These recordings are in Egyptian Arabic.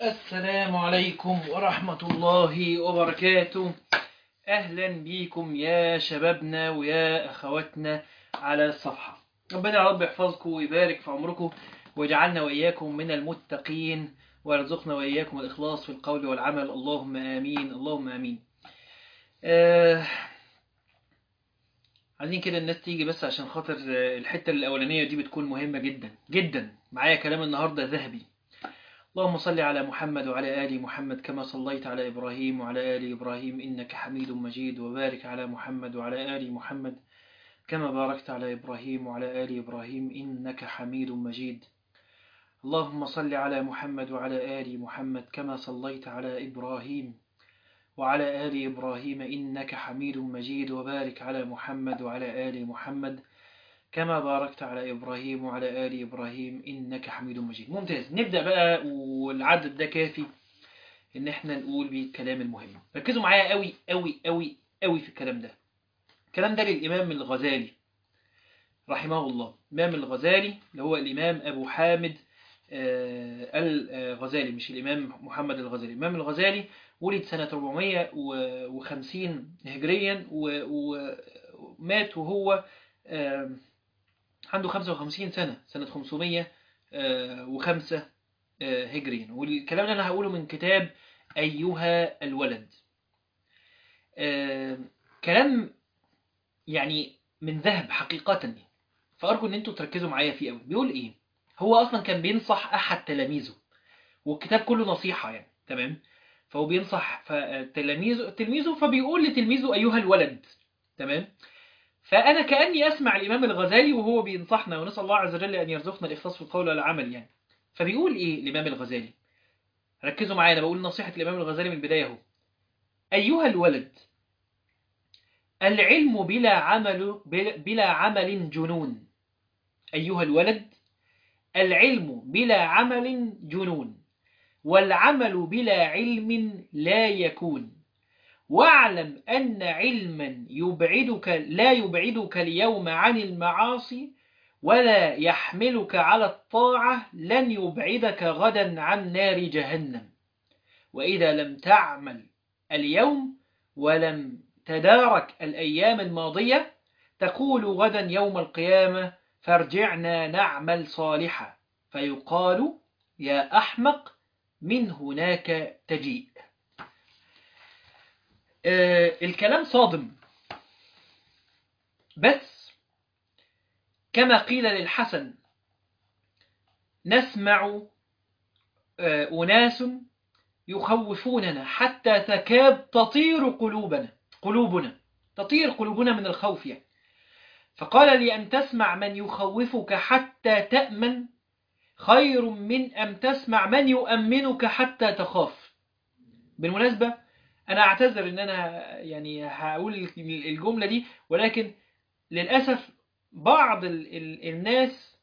السلام عليكم ورحمة الله وبركاته أهلا بيكم يا شبابنا ويا أخواتنا على الصفحة ربنا يا رب يحفظكم ويبارك في عمركم ويجعلنا وإياكم من المتقين ويرزقنا وإياكم الإخلاص في القول والعمل اللهم آمين اللهم آمين آه عايزين كده الناس تيجي بس عشان خاطر الحتة الأولانية دي بتكون مهمة جدا جدا معايا كلام النهاردة ذهبي اللهم صل على محمد وعلى آل محمد كما صليت على إبراهيم وعلى آل إبراهيم إنك حميد مجيد وبارك على محمد وعلى آل محمد كما باركت على إبراهيم وعلى آل إبراهيم إنك حميد مجيد اللهم صل على محمد وعلى آل محمد كما صليت على إبراهيم وعلى آل إبراهيم إنك حميد مجيد وبارك على محمد وعلى آل محمد كما باركت على إبراهيم وعلى آل إبراهيم إنك حميد مجيد ممتاز نبدأ بقى والعدد ده كافي إن احنا نقول بيه الكلام المهم ركزوا معايا قوي قوي قوي قوي في الكلام ده الكلام ده للإمام الغزالي رحمه الله الإمام الغزالي اللي هو الإمام أبو حامد الغزالي مش الإمام محمد الغزالي الإمام الغزالي ولد سنة 450 هجريا ومات وهو عنده 55 سنة سنة 505 هجريا والكلام اللي أنا هقوله من كتاب أيها الولد كلام يعني من ذهب حقيقة فأرجو أن أنتوا تركزوا معايا فيه قوي بيقول إيه هو أصلا كان بينصح أحد تلاميذه والكتاب كله نصيحة يعني تمام فهو بينصح تلاميذه تلميذه فبيقول لتلميذه أيها الولد تمام فأنا كأني أسمع الإمام الغزالي وهو بينصحنا ونسأل الله عز وجل أن يرزقنا الإخلاص في القول والعمل يعني فبيقول إيه الإمام الغزالي ركزوا معايا أنا بقول نصيحة الإمام الغزالي من البداية اهو أيها الولد العلم بلا عمل بلا عمل جنون أيها الولد العلم بلا عمل جنون والعمل بلا علم لا يكون واعلم أن علما يبعدك لا يبعدك اليوم عن المعاصي ولا يحملك على الطاعة لن يبعدك غدا عن نار جهنم وإذا لم تعمل اليوم ولم تدارك الأيام الماضية تقول غدا يوم القيامة فارجعنا نعمل صالحا فيقال يا أحمق من هناك تجيء آه الكلام صادم بس كما قيل للحسن نسمع آه أناس يخوفوننا حتى تكاد تطير قلوبنا قلوبنا تطير قلوبنا من الخوف يعني فقال لي أن تسمع من يخوفك حتى تأمن خير من أن تسمع من يؤمنك حتى تخاف بالمناسبة أنا أعتذر أن أنا يعني هقول الجملة دي ولكن للأسف بعض ال ال الناس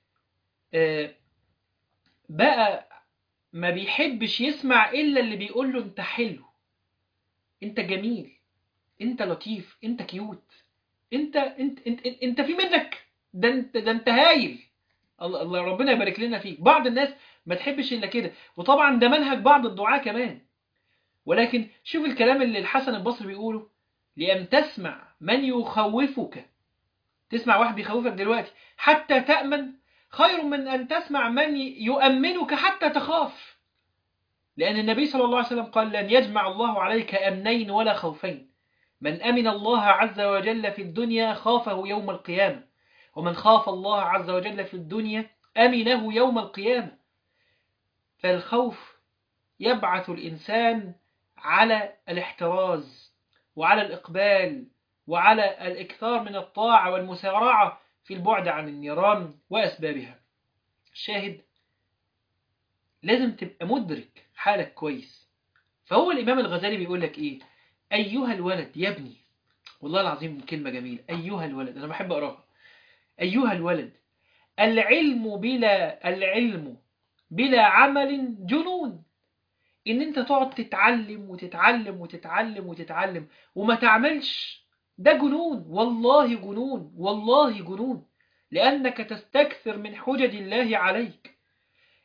بقى ما بيحبش يسمع إلا اللي بيقول له أنت حلو أنت جميل أنت لطيف أنت كيوت أنت أنت أنت, انت في منك ده أنت ده أنت هايل الله ربنا يبارك لنا فيك بعض الناس ما تحبش إلا كده وطبعا ده منهج بعض الدعاة كمان ولكن شوف الكلام اللي الحسن البصري بيقوله لأن تسمع من يخوفك تسمع واحد بيخوفك دلوقتي حتى تأمن خير من أن تسمع من يؤمنك حتى تخاف لأن النبي صلى الله عليه وسلم قال لن يجمع الله عليك أمنين ولا خوفين من أمن الله عز وجل في الدنيا خافه يوم القيامة ومن خاف الله عز وجل في الدنيا أمنه يوم القيامة فالخوف يبعث الإنسان على الاحتراز وعلى الإقبال وعلى الإكثار من الطاعة والمسارعة في البعد عن النيران وأسبابها الشاهد لازم تبقى مدرك حالك كويس فهو الإمام الغزالي بيقول لك إيه أيها الولد يا ابني والله العظيم كلمة جميلة أيها الولد أنا بحب أقراها أيها الولد العلم بلا العلم بلا عمل جنون ان انت تقعد تتعلم وتتعلم وتتعلم وتتعلم وما تعملش ده جنون والله جنون والله جنون لأنك تستكثر من حجج الله عليك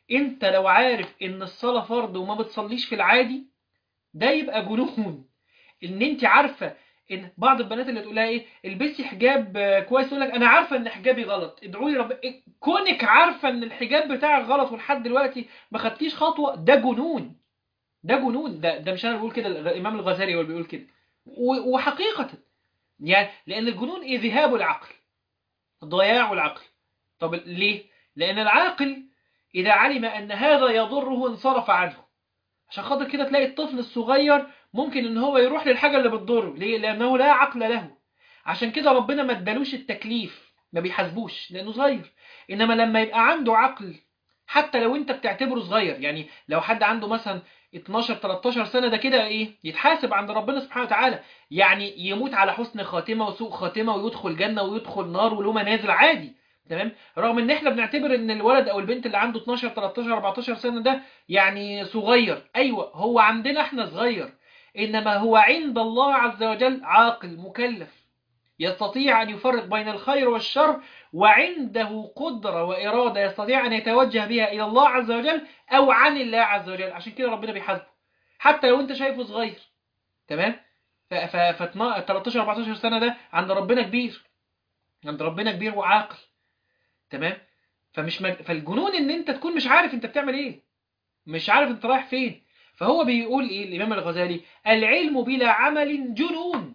انت لو عارف ان الصلاة فرض وما بتصليش في العادي ده يبقى جنون ان انت عارفة ان بعض البنات اللي تقولها ايه البسي حجاب آه، كويس تقول لك انا عارفة ان حجابي غلط ادعوا لي رب إيه، كونك عارفة ان الحجاب بتاعك غلط ولحد دلوقتي ما خدتيش خطوة ده جنون ده جنون ده ده مش انا بقول كده الامام الغزالي هو اللي بيقول كده و- وحقيقة يعني لان الجنون ايه ذهاب العقل ضياع العقل طب ليه لان العاقل اذا علم ان هذا يضره انصرف عنه عشان خاطر كده تلاقي الطفل الصغير ممكن ان هو يروح للحاجة اللي بتضره ليه لانه لا عقل له عشان كده ربنا ما ادالوش التكليف ما بيحاسبوش لانه صغير انما لما يبقى عنده عقل حتى لو انت بتعتبره صغير يعني لو حد عنده مثلا 12 13 سنة ده كده ايه يتحاسب عند ربنا سبحانه وتعالى يعني يموت على حسن خاتمة وسوء خاتمة ويدخل جنة ويدخل نار وله منازل عادي تمام رغم ان احنا بنعتبر ان الولد او البنت اللي عنده 12 13 14 سنة ده يعني صغير ايوه هو عندنا احنا صغير انما هو عند الله عز وجل عاقل مكلف يستطيع ان يفرق بين الخير والشر وعنده قدرة وإرادة يستطيع أن يتوجه بها إلى الله عز وجل أو عن الله عز وجل عشان كده ربنا بيحاسبه حتى لو أنت شايفه صغير تمام ف ف ف 13 14 سنة ده عند ربنا كبير عند ربنا كبير وعاقل تمام فمش مج... فالجنون ان انت تكون مش عارف انت بتعمل ايه مش عارف انت رايح فين فهو بيقول ايه الامام الغزالي العلم بلا عمل جنون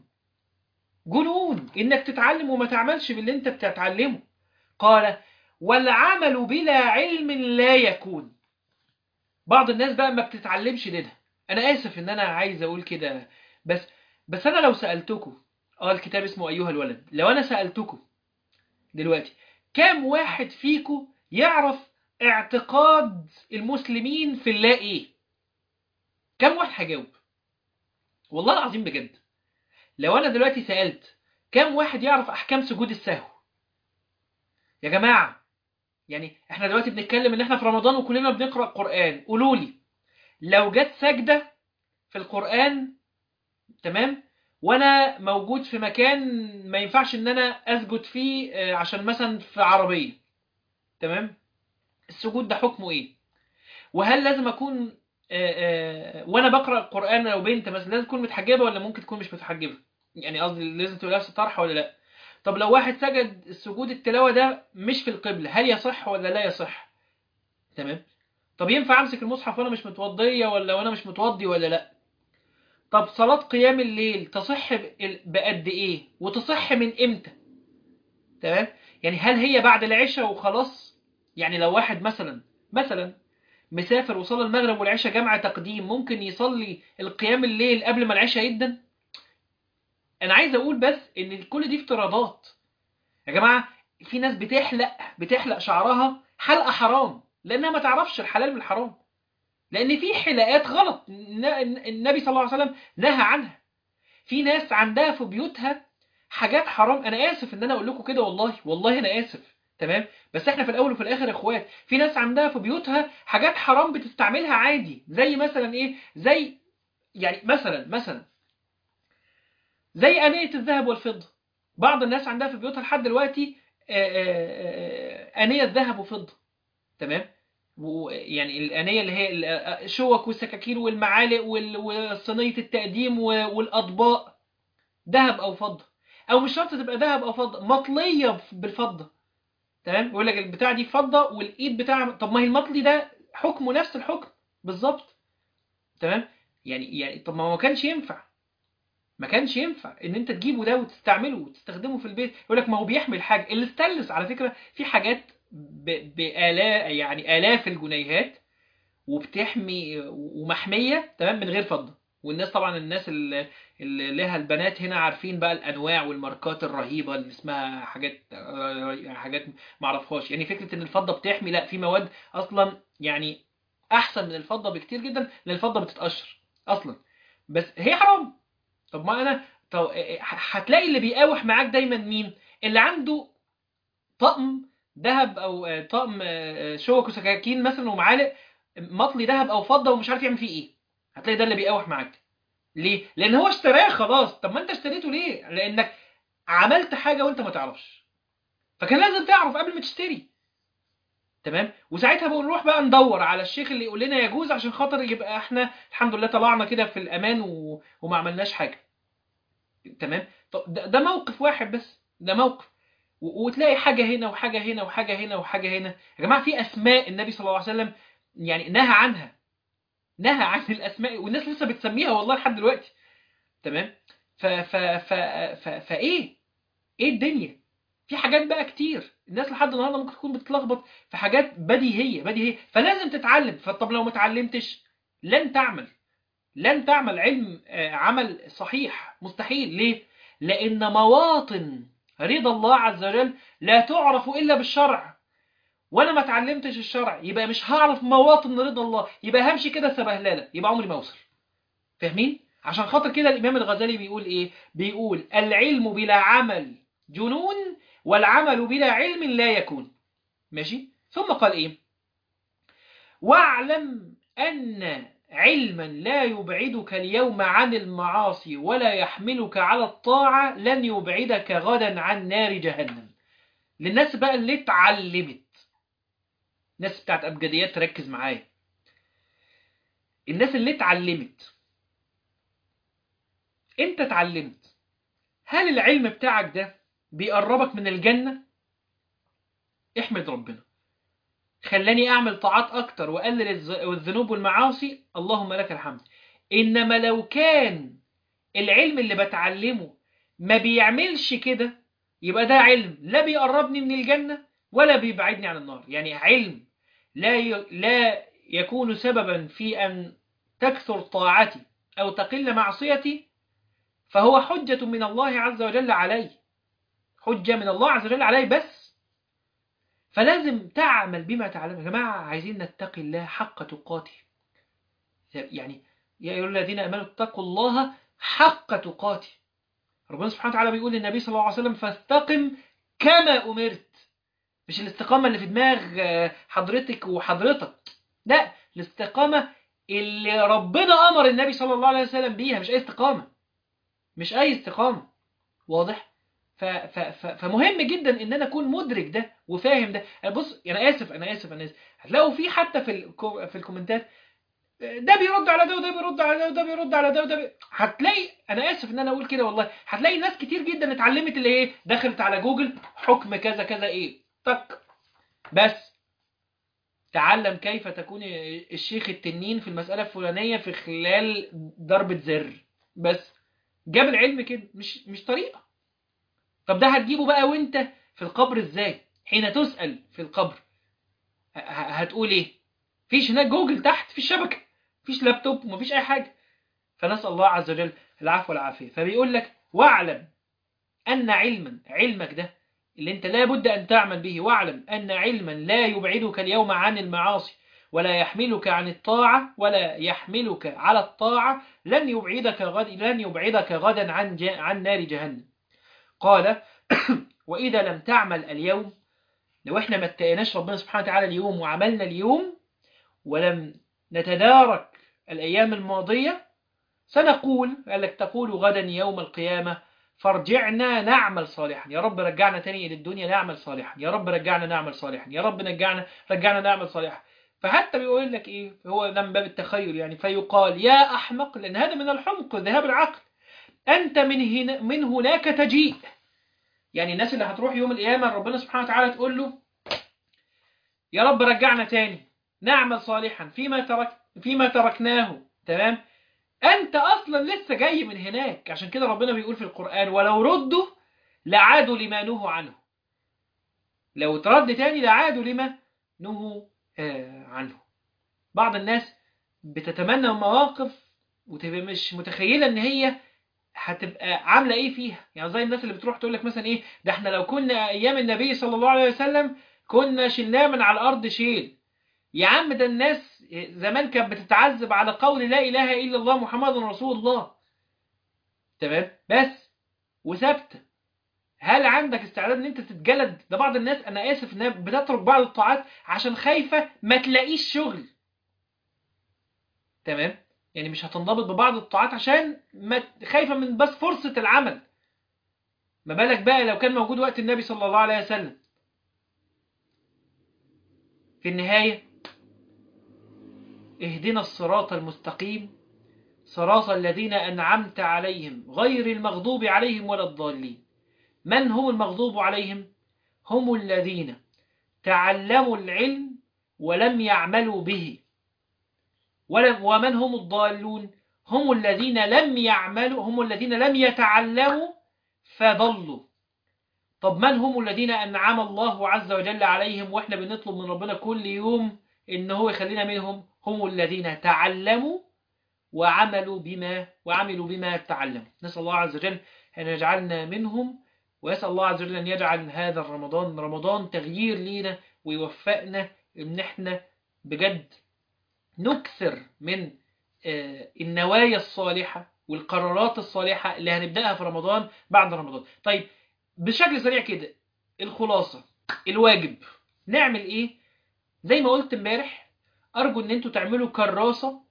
جنون انك تتعلم وما تعملش باللي انت بتتعلمه قال والعمل بلا علم لا يكون بعض الناس بقى ما بتتعلمش ده انا اسف ان انا عايز اقول كده بس بس انا لو سألتكم اه الكتاب اسمه ايها الولد لو انا سألتكم دلوقتي كام واحد فيكم يعرف اعتقاد المسلمين في الله ايه كام واحد هيجاوب والله العظيم بجد لو انا دلوقتي سألت كام واحد يعرف احكام سجود السهو يا جماعة يعني احنا دلوقتي بنتكلم ان احنا في رمضان وكلنا بنقرأ قرآن قولوا لي لو جت سجدة في القرآن تمام وانا موجود في مكان ما ينفعش ان انا اسجد فيه آه، عشان مثلا في عربية تمام السجود ده حكمه ايه وهل لازم اكون آه، آه، وانا بقرا القران لو بنت مثلا لازم تكون متحجبه ولا ممكن تكون مش متحجبه يعني قصدي لازم تبقى لابسه طرحه ولا لا طب لو واحد سجد السجود التلاوه ده مش في القبله هل يصح ولا لا يصح تمام طب ينفع امسك المصحف وانا مش متوضيه ولا وانا مش متوضي ولا لا طب صلاه قيام الليل تصح ب- بقد ايه وتصح من امتى تمام يعني هل هي بعد العشاء وخلاص يعني لو واحد مثلا مثلا مسافر وصلى المغرب والعشاء جمع تقديم ممكن يصلي القيام الليل قبل ما العشاء يدن انا عايز اقول بس ان كل دي افتراضات يا جماعه في ناس بتحلق بتحلق شعرها حلقه حرام لانها ما تعرفش الحلال من الحرام لان في حلاقات غلط ن- النبي صلى الله عليه وسلم نهى عنها في ناس عندها في بيوتها حاجات حرام انا اسف ان انا اقول لكم كده والله والله انا اسف تمام بس احنا في الاول وفي الاخر اخوات في ناس عندها في بيوتها حاجات حرام بتستعملها عادي زي مثلا ايه زي يعني مثلا مثلا زي آنية الذهب والفضة بعض الناس عندها في بيوتها لحد دلوقتي آه، آه، آه، آنية ذهب وفضة تمام و- يعني الآنية اللي هي ال- آه، الشوك والسكاكين والمعالق وال- وصينية التقديم و- والأطباق ذهب أو فضة أو مش شرط تبقى ذهب أو فضة مطلية بالفضة تمام يقول لك البتاع دي فضة والإيد بتاع طب ما هي المطلي ده حكمه نفس الحكم بالظبط تمام يعني يعني طب ما هو ما كانش ينفع ما كانش ينفع ان انت تجيبه ده وتستعمله وتستخدمه في البيت يقول لك ما هو بيحمل حاجه الاستانلس على فكره في حاجات ب- بآلاف يعني آلاف الجنيهات وبتحمي ومحميه تمام من غير فضه والناس طبعا الناس اللي اللي لها البنات هنا عارفين بقى الانواع والماركات الرهيبه اللي اسمها حاجات حاجات ما اعرفهاش يعني فكره ان الفضه بتحمي لا في مواد اصلا يعني احسن من الفضه بكتير جدا لان الفضه بتتقشر اصلا بس هي حرام طب ما انا طب هتلاقي اللي بيقاوح معاك دايما مين اللي عنده طقم ذهب او آه، طقم آه، شوك وسكاكين مثلا ومعالق مطلي ذهب او فضه ومش عارف يعمل فيه ايه هتلاقي ده اللي بيقاوح معاك ليه لان هو اشتراه خلاص طب ما انت اشتريته ليه لانك عملت حاجه وانت ما تعرفش فكان لازم تعرف قبل ما تشتري تمام وساعتها بنروح بقى ندور على الشيخ اللي يقول لنا يجوز عشان خاطر يبقى احنا الحمد لله طلعنا كده في الامان و... وما عملناش حاجه تمام طب ده, ده موقف واحد بس ده موقف و... وتلاقي حاجه هنا وحاجه هنا وحاجه هنا وحاجه هنا يا جماعه في اسماء النبي صلى الله عليه وسلم يعني نهى عنها نهى عن الاسماء والناس لسه بتسميها والله لحد دلوقتي تمام ف ف ف ف فايه ايه الدنيا في حاجات بقى كتير الناس لحد النهارده ممكن تكون بتتلخبط في حاجات بديهيه بديهيه فلازم تتعلم فطب لو ما اتعلمتش لن تعمل لن تعمل علم آه، عمل صحيح مستحيل ليه لان مواطن رضا الله عز وجل لا تعرف الا بالشرع وانا ما اتعلمتش الشرع يبقى مش هعرف مواطن رضا الله يبقى همشي كده سبهلله يبقى عمري ما اوصل فاهمين عشان خاطر كده الامام الغزالي بيقول ايه بيقول العلم بلا عمل جنون والعمل بلا علم لا يكون ماشي ثم قال ايه واعلم ان علما لا يبعدك اليوم عن المعاصي ولا يحملك على الطاعة لن يبعدك غدا عن نار جهنم للناس بقى اللي اتعلمت الناس بتاعت أبجديات تركز معايا الناس اللي اتعلمت انت اتعلمت هل العلم بتاعك ده بيقربك من الجنة احمد ربنا خلاني اعمل طاعات اكتر واقلل الز- الذنوب والمعاصي اللهم لك الحمد انما لو كان العلم اللي بتعلمه ما بيعملش كده يبقى ده علم لا بيقربني من الجنة ولا بيبعدني عن النار يعني علم لا ي... لا يكون سببا في ان تكثر طاعتي او تقل معصيتي فهو حجة من الله عز وجل علي حجة من الله عز وجل علي بس فلازم تعمل بما تعلم يا جماعة عايزين نتقي الله حق تقاته يعني يا أيها الذين آمنوا اتقوا الله حق تقاته ربنا سبحانه وتعالى بيقول للنبي صلى الله عليه وسلم فاستقم كما أمرت مش الاستقامة اللي في دماغ آه، حضرتك وحضرتك لا الاستقامة اللي ربنا أمر النبي صلى الله عليه وسلم بيها مش أي استقامة مش أي استقامة واضح؟ ف ف ف فمهم جدا ان انا اكون مدرك ده وفاهم ده أنا بص انا اسف انا اسف انا اسف هتلاقوا في حتى في الكو- في الكومنتات ده بيرد على ده وده بيرد على ده وده بيرد على ده وده بي... هتلاقي انا اسف ان انا اقول كده والله هتلاقي ناس كتير جدا اتعلمت اللي ايه دخلت على جوجل حكم كذا كذا ايه طق بس تعلم كيف تكون الشيخ التنين في المسألة الفلانية في خلال ضربة زر بس جاب العلم كده مش مش طريقة طب ده هتجيبه بقى وانت في القبر ازاي حين تسأل في القبر ه- ه- هتقول ايه فيش هناك جوجل تحت في الشبكة فيش لابتوب ومفيش اي حاجة فنسأل الله عز وجل العفو والعافية فبيقول لك واعلم أن علما علمك ده اللي انت لا بد أن تعمل به واعلم أن علما لا يبعدك اليوم عن المعاصي ولا يحملك عن الطاعة ولا يحملك على الطاعة لن يبعدك غد لن يبعدك غدا عن ج... عن نار جهنم قال وإذا لم تعمل اليوم لو احنا ما اتقيناش ربنا سبحانه وتعالى اليوم وعملنا اليوم ولم نتدارك الأيام الماضية سنقول قال لك تقول غدا يوم القيامة فارجعنا نعمل صالحا يا رب رجعنا تاني إلى الدنيا نعمل صالحا يا رب رجعنا نعمل صالحا يا رب رجعنا رجعنا نعمل صالحا فحتى بيقول لك ايه هو ده من باب التخيل يعني فيقال يا أحمق لأن هذا من الحمق ذهاب العقل أنت من هنا من هناك تجيء يعني الناس اللي هتروح يوم القيامة ربنا سبحانه وتعالى تقول له يا رب رجعنا تاني نعمل صالحا فيما ترك فيما تركناه تمام انت اصلا لسه جاي من هناك عشان كده ربنا بيقول في القرآن ولو ردوا لعادوا لما نهوا عنه لو ترد تاني لعادوا لما نهوا آه عنه بعض الناس بتتمنى مواقف وتبقى مش متخيلة ان هي هتبقى عاملة ايه فيها يعني زي الناس اللي بتروح تقول لك مثلا ايه ده احنا لو كنا ايام النبي صلى الله عليه وسلم كنا شلناه من على الارض شيل يا عم ده الناس زمان كانت بتتعذب على قول لا اله الا الله محمد رسول الله تمام بس وثابته هل عندك استعداد ان انت تتجلد ده بعض الناس انا اسف انها بتترك بعض الطاعات عشان خايفه ما تلاقيش شغل تمام يعني مش هتنضبط ببعض الطاعات عشان ما خايفه من بس فرصه العمل ما بالك بقى لو كان موجود وقت النبي صلى الله عليه وسلم في النهاية اهدنا الصراط المستقيم صراط الذين أنعمت عليهم غير المغضوب عليهم ولا الضالين من هم المغضوب عليهم هم الذين تعلموا العلم ولم يعملوا به ولم ومن هم الضالون هم الذين لم يعملوا هم الذين لم يتعلموا فضلوا طب من هم الذين أنعم الله عز وجل عليهم وإحنا بنطلب من ربنا كل يوم إن هو يخلينا منهم هم الذين تعلموا وعملوا بما وعملوا بما تعلموا نسأل الله عز وجل أن يجعلنا منهم ويسأل الله عز وجل أن يجعل هذا الرمضان رمضان تغيير لينا ويوفقنا إن إحنا بجد نكثر من النوايا الصالحة والقرارات الصالحة اللي هنبدأها في رمضان بعد رمضان طيب بشكل سريع كده الخلاصة الواجب نعمل ايه زي ما قلت امبارح ارجو ان انتوا تعملوا كراسة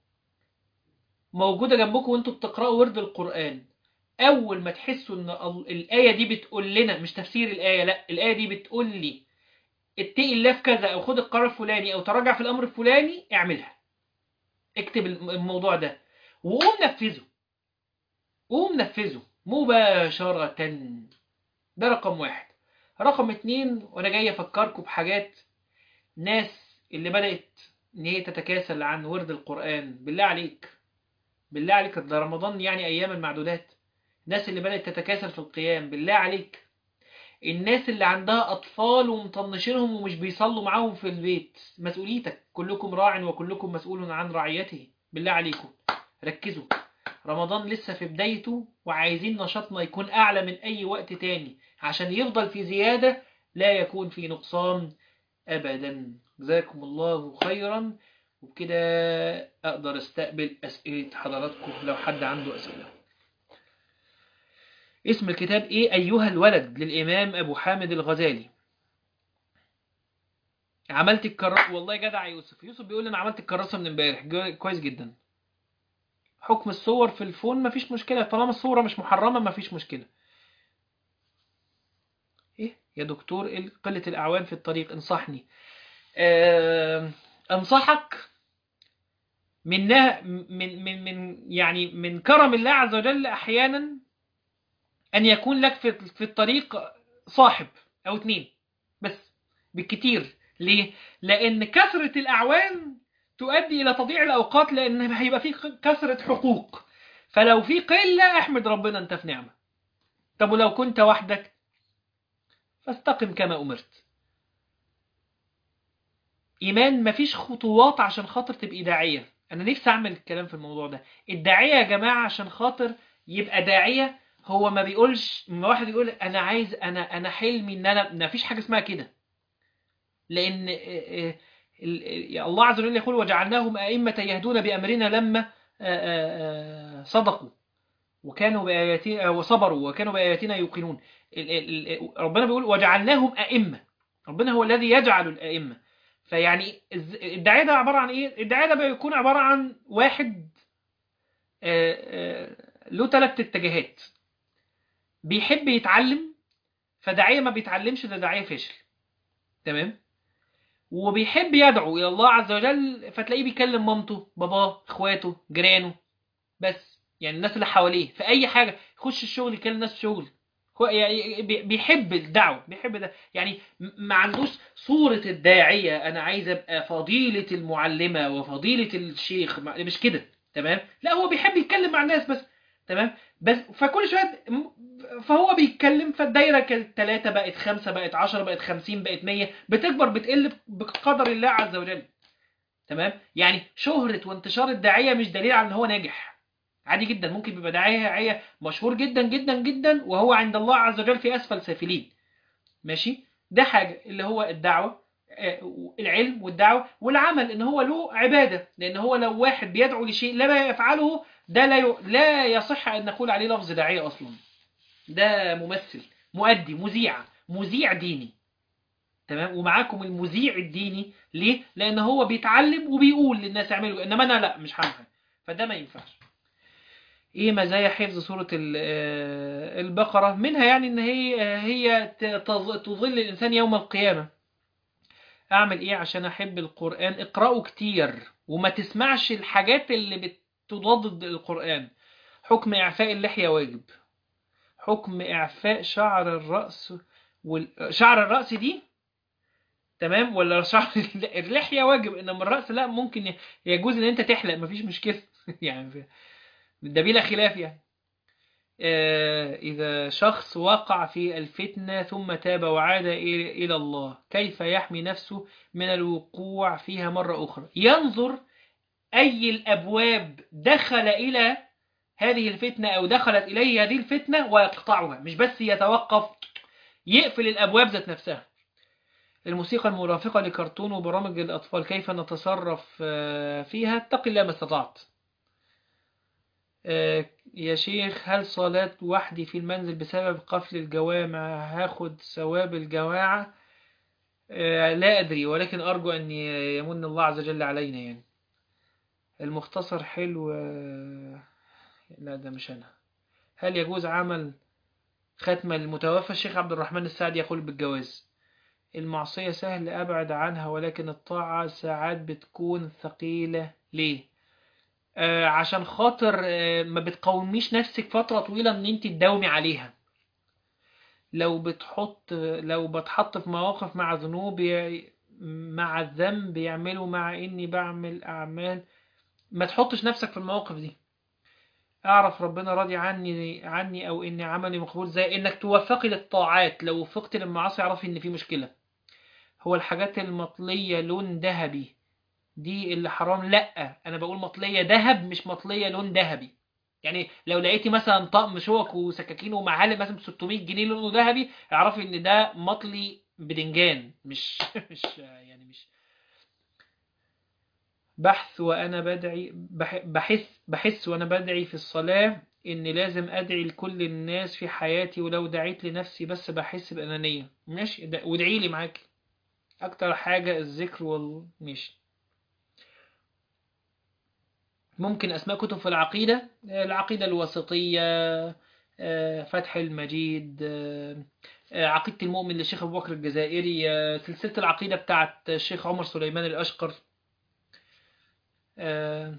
موجودة جنبكم وانتوا بتقرأوا ورد القرآن اول ما تحسوا ان الآية دي بتقول لنا مش تفسير الآية لا الآية دي بتقول لي اتقي الله في كذا او خد القرار الفلاني او تراجع في الامر الفلاني اعملها اكتب الموضوع ده وقوم نفذه قوم نفذه مباشرة ده رقم واحد رقم اتنين وانا جاي افكركم بحاجات ناس اللي بدأت ان هي تتكاسل عن ورد القرآن بالله عليك بالله عليك ده رمضان يعني ايام المعدودات الناس اللي بدأت تتكاسل في القيام بالله عليك الناس اللي عندها أطفال ومطنشينهم ومش بيصلوا معاهم في البيت مسؤوليتك كلكم راع وكلكم مسؤول عن رعيته بالله عليكم ركزوا رمضان لسه في بدايته وعايزين نشاطنا يكون أعلى من أي وقت تاني عشان يفضل في زيادة لا يكون في نقصان أبدا جزاكم الله خيرا وبكده أقدر استقبل أسئلة حضراتكم لو حد عنده أسئلة اسم الكتاب ايه ايها الولد للامام ابو حامد الغزالي عملت الكراسة والله جدع يوسف يوسف بيقول انا عملت الكراسة من امبارح كويس جدا حكم الصور في الفون مفيش مشكلة طالما الصورة مش محرمة مفيش مشكلة ايه يا دكتور قلة الاعوان في الطريق انصحني أه انصحك منها من من من يعني من كرم الله عز وجل احيانا أن يكون لك في في الطريق صاحب أو اتنين بس بالكتير ليه؟ لأن كثرة الأعوان تؤدي إلى تضييع الأوقات لأن هيبقى في كثرة حقوق فلو في قلة احمد ربنا أنت في نعمة طب ولو كنت وحدك فاستقم كما أمرت إيمان مفيش خطوات عشان خاطر تبقي داعية أنا نفسي أعمل الكلام في الموضوع ده الداعية يا جماعة عشان خاطر يبقى داعية هو ما بيقولش ما واحد يقول انا عايز انا انا حلمي ان انا ما فيش حاجه اسمها كده لان الله عز وجل يقول وجعلناهم ائمه يهدون بامرنا لما صدقوا وكانوا باياتنا وصبروا وكانوا باياتنا يوقنون ربنا بيقول وجعلناهم ائمه ربنا هو الذي يجعل الائمه فيعني الداعيه ده عباره عن ايه الداعيه ده بيكون عباره عن واحد له ثلاث اتجاهات بيحب يتعلم فداعية ما بيتعلمش ده داعية فاشل تمام وبيحب يدعو إلى الله عز وجل فتلاقيه بيكلم مامته باباه اخواته جيرانه بس يعني الناس اللي حواليه في أي حاجة يخش الشغل يكلم الناس شغل يعني بيحب الدعوة بيحب ده يعني ما عندوش صورة الداعية أنا عايز أبقى فضيلة المعلمة وفضيلة الشيخ مش كده تمام لا هو بيحب يتكلم مع الناس بس تمام بس فكل شويه فهو بيتكلم فالدايره كانت 3 بقت 5 بقت 10 بقت 50 بقت 100 بتكبر بتقل بقدر الله عز وجل تمام يعني شهره وانتشار الداعيه مش دليل على ان هو ناجح عادي جدا ممكن يبقى داعيه مشهور جدا جدا جدا وهو عند الله عز وجل في اسفل سافلين ماشي ده حاجه اللي هو الدعوه العلم والدعوه والعمل ان هو له عباده لان هو لو واحد بيدعو لشيء لا يفعله ده لا ي... لا يصح ان نقول عليه لفظ داعيه اصلا ده ممثل مؤدي مذيع مذيع ديني تمام ومعاكم المذيع الديني ليه لان هو بيتعلم وبيقول للناس يعملوا انما انا لا مش هعمل فده ما ينفعش ايه مزايا حفظ سورة البقرة منها يعني ان هي هي تظل الانسان يوم القيامة اعمل ايه عشان احب القرآن اقرأه كتير وما تسمعش الحاجات اللي بتضاد القرآن حكم اعفاء اللحية واجب حكم اعفاء شعر الرأس وال... شعر الرأس دي تمام ولا شعر اللحية واجب انما الرأس لا ممكن ي- يجوز ان انت تحلق مفيش مشكلة يعني في- ده بلا خلاف يعني آه، إذا شخص وقع في الفتنة ثم تاب وعاد إلى إلى الله كيف يحمي نفسه من الوقوع فيها مرة أخرى ينظر أي الأبواب دخل إلى هذه الفتنة أو دخلت إليه هذه الفتنة ويقطعها مش بس يتوقف يقفل الأبواب ذات نفسها الموسيقى المرافقة لكرتون وبرامج الأطفال كيف نتصرف آه، فيها اتق الله ما استطعت آه، يا شيخ هل صلاة وحدي في المنزل بسبب قفل الجوامع هاخد ثواب الجماعة آه، لا أدري ولكن أرجو أن يمن الله عز وجل علينا يعني المختصر حلو آه، لا ده مش أنا هل يجوز عمل ختمة للمتوفى الشيخ عبد الرحمن السعدي يقول بالجواز المعصية سهل أبعد عنها ولكن الطاعة ساعات بتكون ثقيلة ليه؟ آه عشان خاطر آه ما بتقوميش نفسك فترة طويلة ان انت تداومي عليها لو بتحط لو بتحط في مواقف مع ذنوب ي- مع الذنب يعملوا مع اني بعمل اعمال ما تحطش نفسك في المواقف دي اعرف ربنا راضي عني عني او ان عملي مقبول زي انك توفقي للطاعات لو وفقتي للمعاصي اعرفي ان في مشكلة هو الحاجات المطلية لون ذهبي دي اللي حرام لا انا بقول مطلية ذهب مش مطلية لون ذهبي يعني لو لقيتي مثلا طقم شوك وسكاكين ومعالق مثلا ب 600 جنيه لونه ذهبي اعرفي ان ده مطلي بدنجان مش مش يعني مش بحث وانا بدعي بح- بحس بحس وانا بدعي في الصلاة ان لازم ادعي لكل الناس في حياتي ولو دعيت لنفسي بس بحس بأنانية ماشي ده- وادعي لي معاك اكتر حاجة الذكر وال ماشي ممكن أسماء كتب في العقيدة آه، العقيدة الوسطية آه، فتح المجيد آه، آه، عقيدة المؤمن للشيخ أبو بكر الجزائري آه، سلسلة العقيدة بتاعت الشيخ عمر سليمان الأشقر آه،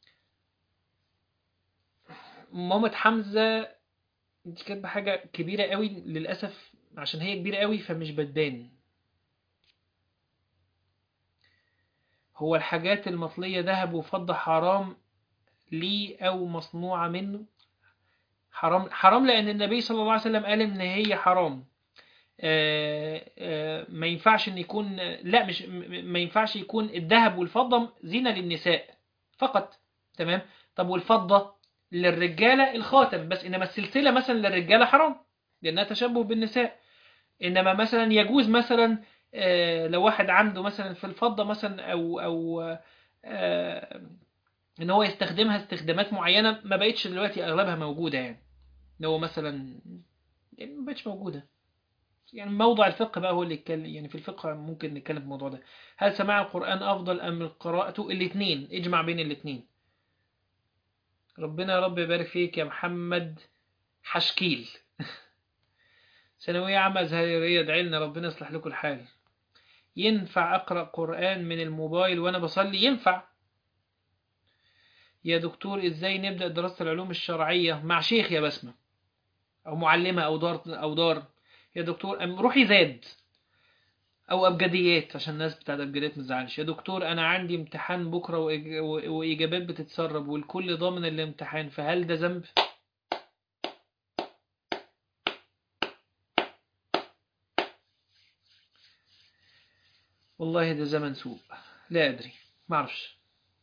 مامة حمزة دي كانت حاجة كبيرة قوي للأسف عشان هي كبيرة قوي فمش بتبان هو الحاجات المطلية ذهب وفضة حرام لي أو مصنوعة منه حرام حرام لأن النبي صلى الله عليه وسلم قال إن هي حرام آه، آه، ما ينفعش إن يكون لا مش م- ما ينفعش يكون الذهب والفضة زينة للنساء فقط تمام طب والفضة للرجالة الخاتم بس إنما السلسلة مثلا للرجالة حرام لأنها تشبه بالنساء إنما مثلا يجوز مثلا آه، لو واحد عنده مثلا في الفضة مثلا أو أو آه، ان هو يستخدمها استخدامات معينة ما بقتش دلوقتي اغلبها موجودة يعني ان هو مثلا يعني ما بقتش موجودة يعني موضوع الفقه بقى هو اللي يتكلم يعني في الفقه ممكن نتكلم في الموضوع ده هل سماع القرآن افضل ام قراءته الاثنين اجمع بين الاثنين ربنا يا رب يبارك فيك يا محمد حشكيل ثانوية عامة زهرية ادعي لنا ربنا يصلح لكم الحال ينفع اقرأ قرآن من الموبايل وانا بصلي ينفع يا دكتور ازاي نبدأ دراسة العلوم الشرعية مع شيخ يا بسمة او معلمة او دار او دار يا دكتور أم روحي زاد او ابجديات عشان الناس بتاعت ابجديات ما تزعلش يا دكتور انا عندي امتحان بكرة وإج- و- واجابات بتتسرب والكل ضامن الامتحان فهل ده ذنب والله ده زمن سوء لا ادري ما اعرفش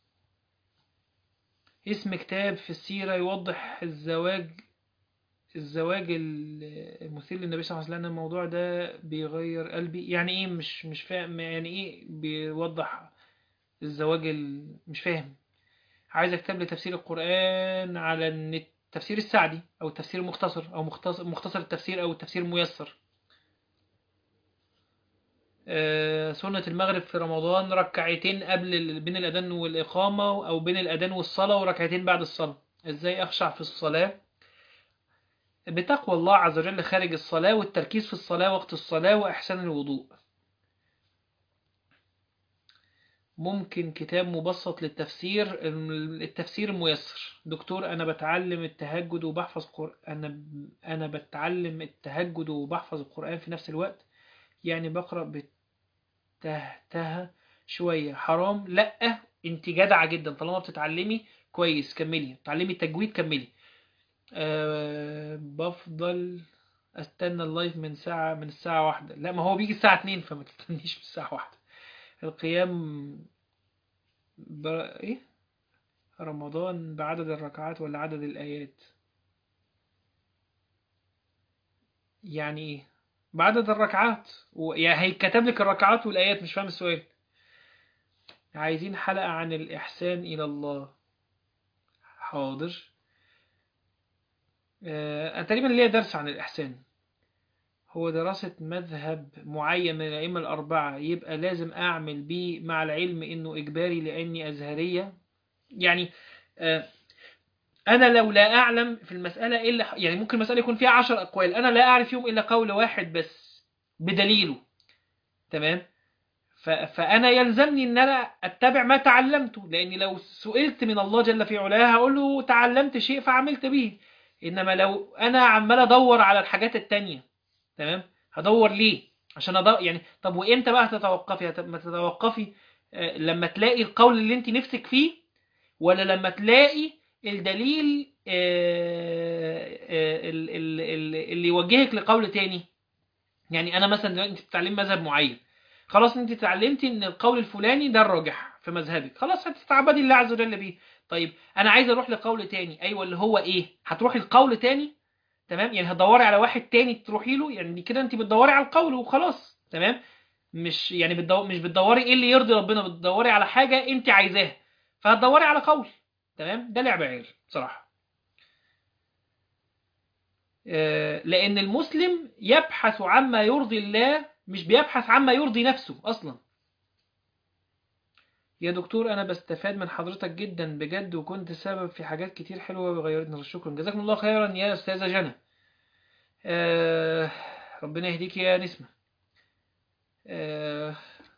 اسم كتاب في السيرة يوضح الزواج الزواج المثير للنبي صلى الله عليه وسلم الموضوع ده بيغير قلبي يعني ايه مش مش فاهم يعني ايه بيوضح الزواج ال... مش فاهم عايز اكتب لي تفسير القرآن على النت تفسير السعدي او التفسير المختصر او مختصر, مختصر التفسير او التفسير الميسر آه، سنة المغرب في رمضان ركعتين قبل ال- بين الأذان والإقامة أو بين الأذان والصلاة وركعتين بعد الصلاة إزاي أخشع في الصلاة بتقوى الله عز وجل خارج الصلاة والتركيز في الصلاة وقت الصلاة وإحسان الوضوء ممكن كتاب مبسط للتفسير التفسير الميسر دكتور انا بتعلم التهجد وبحفظ قر... انا انا بتعلم التهجد وبحفظ القرآن في نفس الوقت يعني بقرأ بتهته شوية حرام لا انت جدعة جدا طالما بتتعلمي كويس كملي بتعلمي التجويد كملي أه بفضل استنى اللايف من ساعة من الساعة واحدة لا ما هو بيجي الساعة اتنين فما تستنيش من الساعة واحدة القيام ب... ايه رمضان بعدد الركعات ولا عدد الآيات يعني ايه بعدد الركعات و... يعني هيكتب لك الركعات والآيات مش فاهم السؤال عايزين حلقة عن الإحسان إلى الله حاضر أه تقريبا ليا درس عن الإحسان هو دراسة مذهب معين من الأئمة الأربعة يبقى لازم أعمل بيه مع العلم إنه إجباري لأني أزهرية يعني أه أنا لو لا أعلم في المسألة إلا يعني ممكن المسألة يكون فيها عشر أقوال أنا لا أعرف فيهم إلا قول واحد بس بدليله تمام فأنا يلزمني أن أنا أتبع ما تعلمته لأني لو سئلت من الله جل في علاه هقول له تعلمت شيء فعملت به إنما لو أنا عمال أدور على الحاجات التانية تمام هدور ليه عشان أدور يعني طب وإمتى بقى هتتوقفي ما تتوقفي لما تلاقي القول اللي انت نفسك فيه ولا لما تلاقي الدليل اللي يوجهك لقول تاني يعني أنا مثلا انت بتتعلم مذهب معين خلاص انت اتعلمتي ان القول الفلاني ده الراجح في مذهبك خلاص هتستعبدي الله عز وجل بيه طيب انا عايز اروح لقول تاني ايوه اللي هو ايه هتروحي لقول تاني تمام يعني هتدوري على واحد تاني تروحي له يعني كده انت بتدوري على القول وخلاص تمام مش يعني بتدور مش بتدوري ايه اللي يرضي ربنا بتدوري على حاجه انت عايزاها فهتدوري على قول تمام ده لعب عيال بصراحه لان المسلم يبحث عما يرضي الله مش بيبحث عما يرضي نفسه أصلا يا دكتور أنا بستفاد من حضرتك جدا بجد وكنت سبب في حاجات كتير حلوة وغيرتني شكرا جزاكم الله خيرا يا أستاذة جنى آه ربنا يهديك يا نسمة آه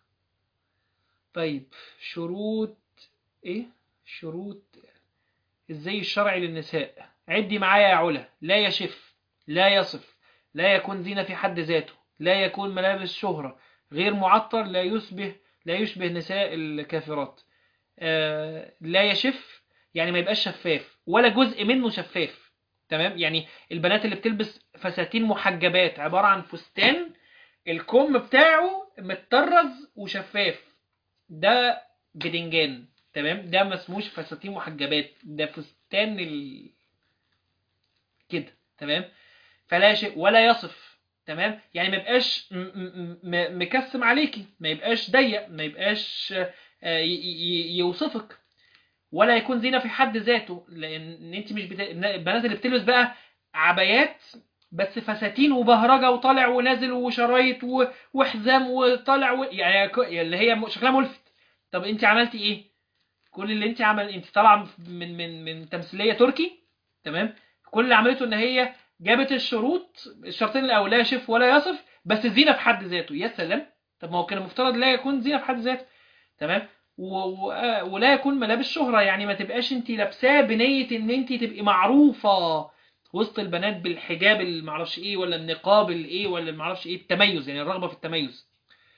طيب شروط إيه شروط الزي الشرعي للنساء عدي معايا يا علا لا يشف لا يصف لا يكون زينة في حد ذاته لا يكون ملابس شهرة غير معطر لا يشبه لا يشبه نساء الكافرات آه لا يشف يعني ما يبقاش شفاف ولا جزء منه شفاف تمام يعني البنات اللي بتلبس فساتين محجبات عبارة عن فستان الكم بتاعه متطرز وشفاف ده بدنجان تمام ده ما اسموش فساتين محجبات ده فستان ال... كده تمام فلا شيء ولا يصف تمام يعني ما يبقاش مكسم عليكي ما يبقاش ضيق ما يبقاش يوصفك ولا يكون زينة في حد ذاته لان انت مش بتا... البنات اللي بتلبس بقى عبايات بس فساتين وبهرجة وطالع ونازل وشرايط و... وحزام وطالع و... يعني اللي هي شكلها ملفت طب انت عملتي ايه كل اللي انت عمل انت طالعه من من من تمثيليه تركي تمام كل اللي عملته ان هي جابت الشروط الشرطين الاول لا يشف ولا يصف بس زينه في حد ذاته يا سلام طب ما هو كان المفترض لا يكون زينه في حد ذاته تمام و... و... ولا يكون ملابس شهره يعني ما تبقاش انت لابساه بنيه ان انت تبقي معروفه وسط البنات بالحجاب اللي معرفش ايه ولا النقاب الايه ولا معرفش ايه التميز يعني الرغبه في التميز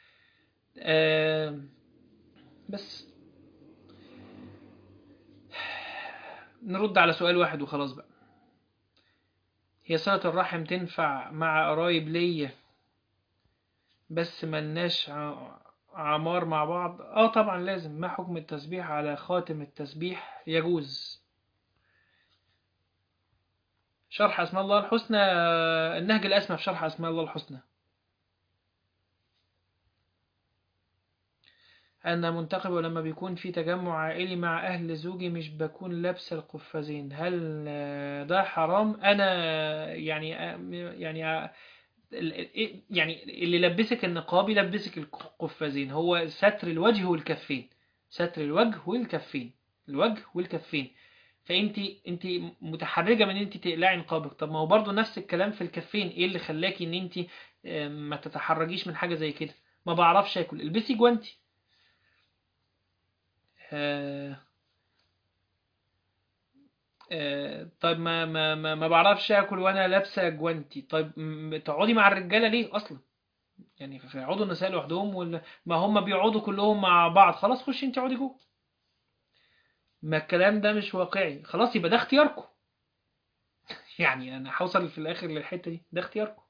آه بس نرد على سؤال واحد وخلاص بقى هي صلة الرحم تنفع مع قرايب ليا بس ملناش عمار مع بعض اه طبعا لازم ما حكم التسبيح على خاتم التسبيح يجوز شرح اسماء الله الحسنى النهج الاسمى في شرح اسماء الله الحسنى أنا منتقب ولما بيكون في تجمع عائلي مع أهل زوجي مش بكون لابسة القفازين هل ده حرام أنا يعني يعني يعني اللي لبسك النقاب يلبسك القفازين هو ستر الوجه والكفين ستر الوجه والكفين الوجه والكفين فانت انت متحرجه من ان انت تقلعي نقابك طب ما هو برضه نفس الكلام في الكفين ايه اللي خلاكي ان انت ما تتحرجيش من حاجه زي كده ما بعرفش اكل البسي جوانتي آه آه طيب ما ما ما, ما بعرفش اكل وانا لابسه جوانتي طيب م- تقعدي مع الرجاله ليه اصلا يعني فيقعدوا النساء لوحدهم ولا ما هم بيقعدوا كلهم مع بعض خلاص خشي انت اقعدي جوه ما الكلام ده مش واقعي خلاص يبقى ده اختياركم يعني انا هوصل في الاخر للحته دي ده اختياركم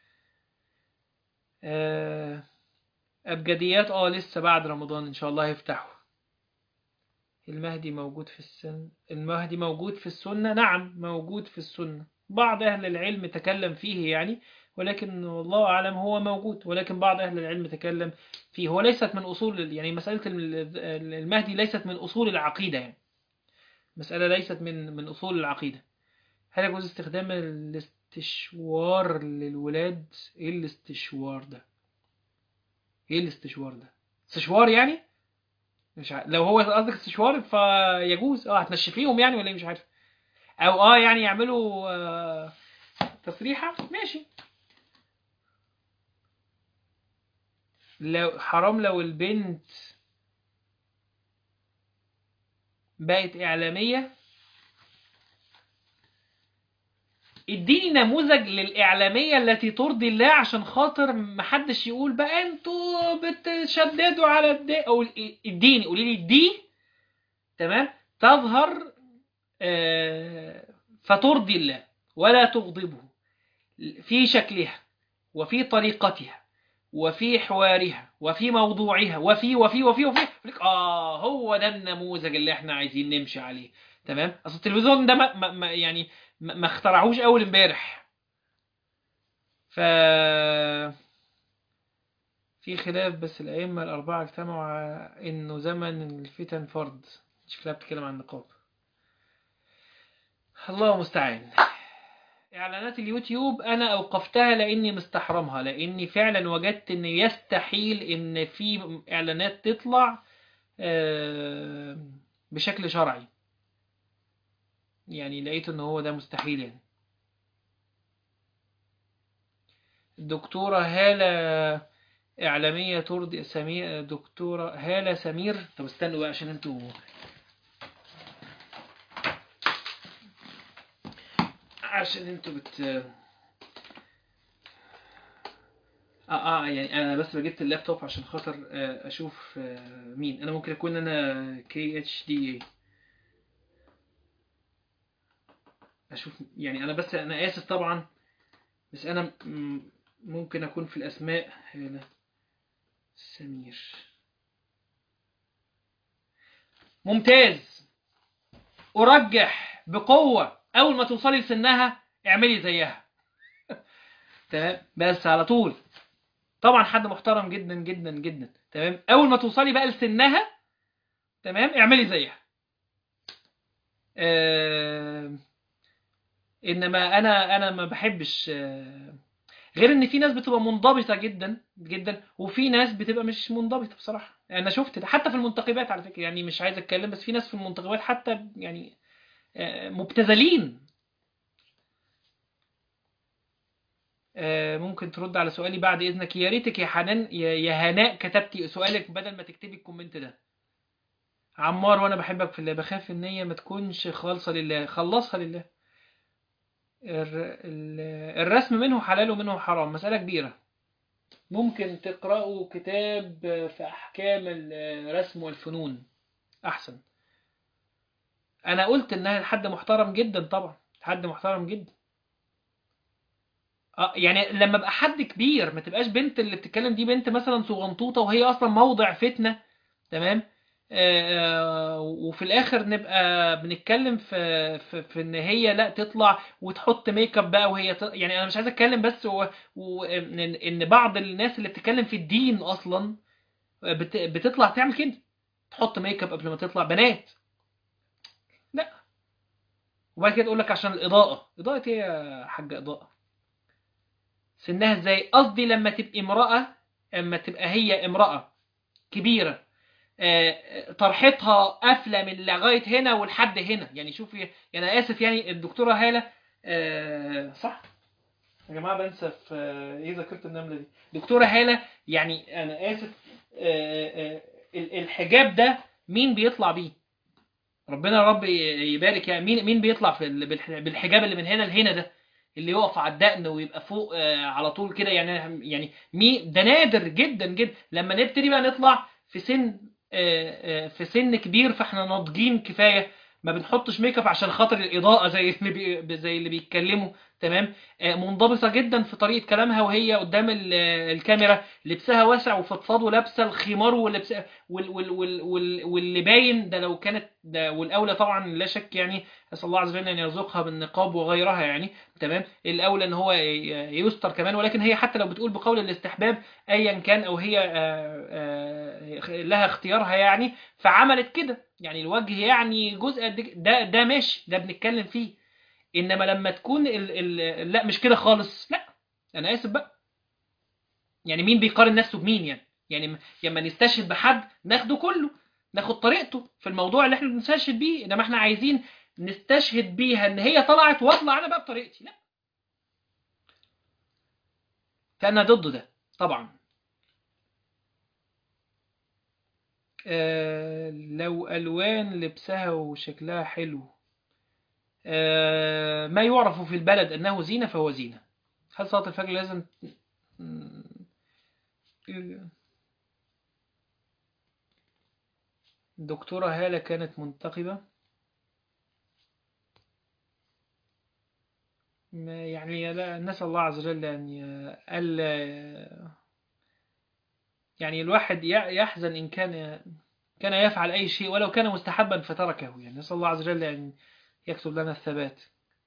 آه، ابجديات اه لسه بعد رمضان ان شاء الله هيفتحوا المهدي موجود في السن المهدي موجود في السنة نعم موجود في السنة بعض أهل العلم تكلم فيه يعني ولكن والله أعلم هو موجود ولكن بعض أهل العلم تكلم فيه هو ليست من أصول يعني مسألة المهدي ليست من أصول العقيدة يعني مسألة ليست من من أصول العقيدة هل يجوز استخدام الاستشوار للولاد ايه الاستشوار ده ايه الاستشوار ده استشوار يعني مش عارف. لو هو قصدك استشوار فيجوز اه هتنشفيهم يعني ولا إيه؟ مش عارف او اه يعني يعملوا آه تصريحة ماشي لو حرام لو البنت بقت إعلامية اديني نموذج للإعلامية التي ترضي الله عشان خاطر محدش يقول بقى انتوا بتشددوا على الدي او اديني قولي لي دي تمام تظهر آه، فترضي الله ولا تغضبه في شكلها وفي طريقتها وفي حوارها وفي موضوعها وفي وفي وفي وفي لك اه هو ده النموذج اللي احنا عايزين نمشي عليه تمام اصل التلفزيون ده ما ما ما يعني ما ما اخترعوش اول امبارح ف في خلاف بس الأئمة الأربعة اجتمعوا على إنه زمن الفتن فرض شكلها بتتكلم عن النقاب الله المستعان إعلانات اليوتيوب أنا أوقفتها لأني مستحرمها لأني فعلا وجدت إن يستحيل إن في إعلانات تطلع آه، بشكل شرعي يعني لقيت إن هو ده مستحيل يعني الدكتورة هالة إعلامية ترضي سمير دكتورة هالة سمير طب استنوا بقى عشان انتوا عشان انتوا بت اه اه يعني انا بس جبت اللابتوب عشان خاطر آه، اشوف آه، مين انا ممكن اكون انا كي اتش دي اشوف يعني انا بس انا اسف طبعا بس انا م- ممكن اكون في الاسماء هالة سمير ممتاز ارجح بقوة اول ما توصلي لسنها اعملي زيها تمام بس على طول طبعا حد محترم جدا جدا جدا تمام اول ما توصلي بقى لسنها تمام اعملي زيها آه انما انا انا ما بحبش آه غير ان في ناس بتبقى منضبطه جدا جدا وفي ناس بتبقى مش منضبطه بصراحه انا شفت ده حتى في المنتخبات على فكره يعني مش عايز اتكلم بس في ناس في المنتخبات حتى يعني آه، مبتذلين آه، ممكن ترد على سؤالي بعد اذنك يا ريتك يا حنان يا يا هناء كتبتي سؤالك بدل ما تكتبي الكومنت ده عمار وانا بحبك في الله بخاف ان هي ما تكونش خالصة لله خلصها لله الر- ال- الرسم منه حلال ومنه حرام مسألة كبيرة ممكن تقرأوا كتاب في أحكام الرسم والفنون أحسن أنا قلت إنها حد محترم جدا طبعا حد محترم جدا اه يعني لما ابقى حد كبير ما تبقاش بنت اللي بتتكلم دي بنت مثلا صغنطوطه وهي اصلا موضع فتنه تمام آه وفي الاخر نبقى بنتكلم في في, في ان هي لا تطلع وتحط ميك اب بقى وهي ت... يعني انا مش عايز اتكلم بس و... و... ان إن بعض الناس اللي بتتكلم في الدين اصلا بت... بتطلع تعمل كده تحط ميك اب قبل ما تطلع بنات لا وبعد كده تقول لك عشان الاضاءه اضاءه ايه يا حاجه اضاءه سنها ازاي قصدي لما تبقى امرأة اما تبقى هي امرأة كبيرة آه، طرحتها قافلة من لغاية هنا ولحد هنا يعني شوفي يعني انا اسف يعني الدكتورة هالة آه، صح يا جماعة بنسى في آه، ايه ذاكرة النملة دي دكتورة هالة يعني انا اسف آه، آه، ال- الحجاب ده مين بيطلع بيه ربنا يا رب يبارك يعني مين مين بيطلع في ال- بالح- بالحجاب اللي من هنا لهنا ده اللي يقف على الدقن ويبقى فوق آه، على طول كده يعني يعني مي ده نادر جدا جدا لما نبتدي بقى نطلع في سن آه، آه، في سن كبير فاحنا ناضجين كفايه ما بنحطش ميك اب عشان خاطر الاضاءه زي اللي بي زي اللي بيتكلموا تمام آه، منضبطه جدا في طريقه كلامها وهي قدام ال- الكاميرا لبسها واسع وفضفاض ولابسه الخمار ولبسها وال وال وال وال واللي باين ده لو كانت ده والاولى طبعا لا شك يعني اسال الله عز وجل ان يرزقها بالنقاب وغيرها يعني تمام الاولى ان هو ي- يستر كمان ولكن هي حتى لو بتقول بقول الاستحباب ايا كان او هي آه، آه، لها اختيارها يعني فعملت كده يعني الوجه يعني جزء قد كده. ده ده ماشي ده بنتكلم فيه انما لما تكون ال ال لا مش كده خالص لا انا اسف بقى يعني مين بيقارن نفسه بمين يعني يعني م- لما نستشهد بحد ناخده كله ناخد طريقته في الموضوع اللي احنا بنستشهد بيه انما احنا عايزين نستشهد بيها ان هي طلعت واطلع انا بقى بطريقتي لا فانا ضد ده طبعا آه لو الوان لبسها وشكلها حلو آه ما يعرف في البلد انه زينه فهو زينه هل صلاه الفجر لازم دكتورة هالة كانت منتقبة ما يعني لا نسأل الله عز وجل أن ي- ألا يعني الواحد ي- يحزن إن كان كان يفعل أي شيء ولو كان مستحبا فتركه يعني نسأل الله عز وجل أن يكتب لنا الثبات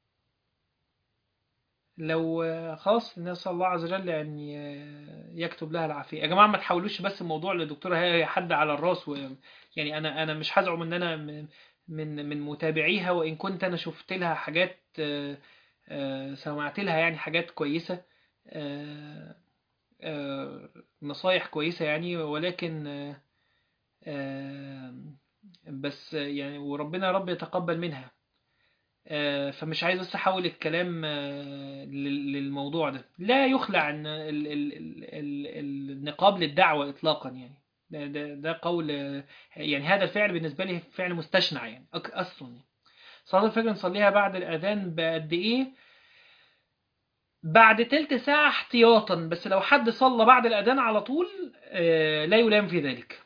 لو خلاص نسأل الله عز وجل أن ي- يكتب لها العافية يا جماعة ما تحاولوش بس الموضوع للدكتورة هي حد على الراس و يعني أنا أنا مش هزعم إن أنا م- من من متابعيها وإن كنت أنا شفت لها حاجات آه، آه، سمعت لها يعني حاجات كويسة آه، آه، نصايح كويسة يعني ولكن آه، آه، بس يعني وربنا يا رب يتقبل منها آه، فمش عايز بس احول الكلام آه، لل- للموضوع ده لا يخلع ان ال- ال- ال- ال- النقاب للدعوة اطلاقا يعني ده, ده, ده قول آه، يعني هذا الفعل بالنسبة لي فعل مستشنع يعني أك- اصلا يعني. صلاة الفجر نصليها بعد الاذان بقد ايه بعد تلت ساعة احتياطا بس لو حد صلى بعد الاذان على طول آه، لا يلام في ذلك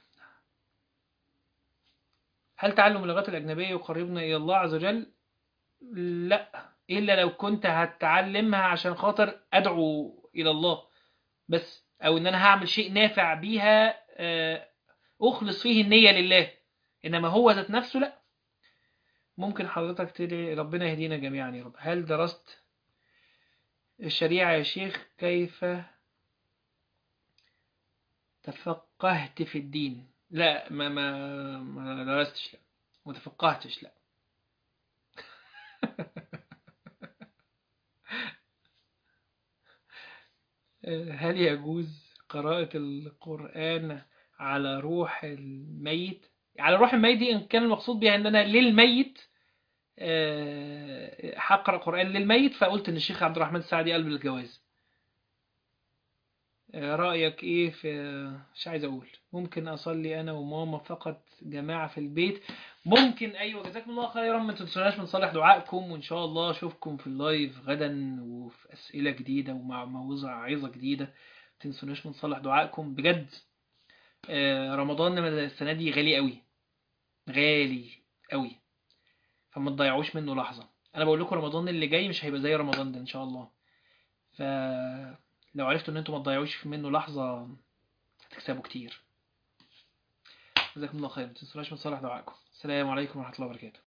هل تعلم اللغات الأجنبية يقربنا إلى الله عز وجل؟ لا إلا لو كنت هتعلمها عشان خاطر أدعو إلى الله بس أو إن أنا هعمل شيء نافع بيها آه، أخلص فيه النية لله إنما هو ذات نفسه لا ممكن حضرتك تدعي ربنا يهدينا جميعا يا رب هل درست الشريعة يا شيخ كيف تفقهت في الدين لا ما ما ما درستش لا ما تفقهتش لا هل يجوز قراءة القرآن على روح الميت على روح الميت دي إن كان المقصود بها إن أنا للميت آه، هقرأ قرآن للميت فقلت إن الشيخ عبد الرحمن السعدي قال بالجواز آه، رأيك إيه في مش عايز أقول ممكن أصلي أنا وماما فقط جماعة في البيت ممكن أيوة جزاكم الله خيرا ما تنسوناش من صالح دعائكم وإن شاء الله أشوفكم في اللايف غدا وفي أسئلة جديدة ومع موعظة عظة جديدة ما تنسوناش من صالح دعائكم بجد آه، رمضان السنة دي غالي قوي غالي قوي فما تضيعوش منه لحظة أنا بقول لكم رمضان اللي جاي مش هيبقى زي رمضان ده إن شاء الله فلو عرفتوا إن أنتم ما تضيعوش منه لحظة هتكسبوا كتير جزاكم الله خير ما تنسوناش من صالح دعائكم السلام عليكم ورحمة الله وبركاته